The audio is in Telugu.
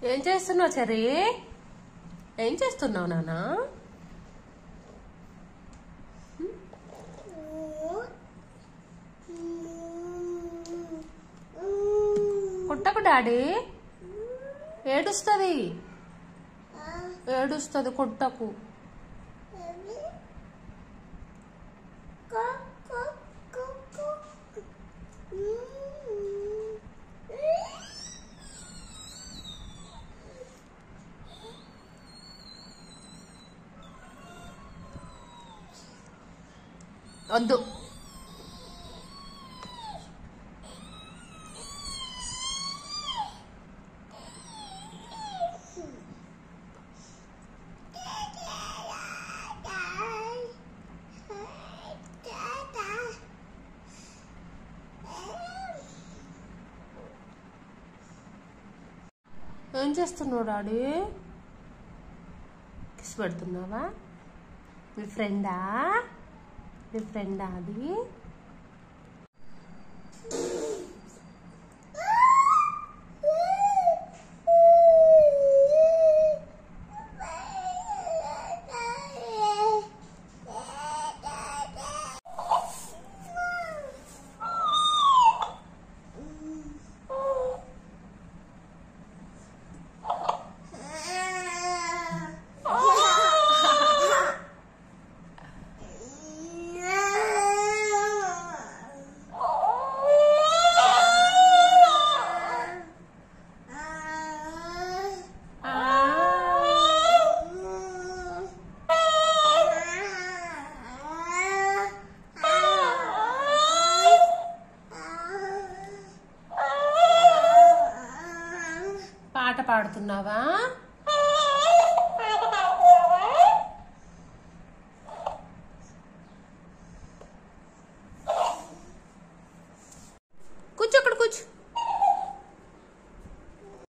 ఏం చేస్తున్నావు చెర్రీ ఏం చేస్తున్నావు నాన్న కుట్టకు డాడీ ఏడుస్తుంది ఏడుస్తుంది కుట్టకు వద్దు ఏం చేస్తున్నావు డాడీ కిస్ పెడుతున్నావా మీ ఫ్రెండా మీ ఫ్రెండా అది ఆ, పాట పాడుతున్నావా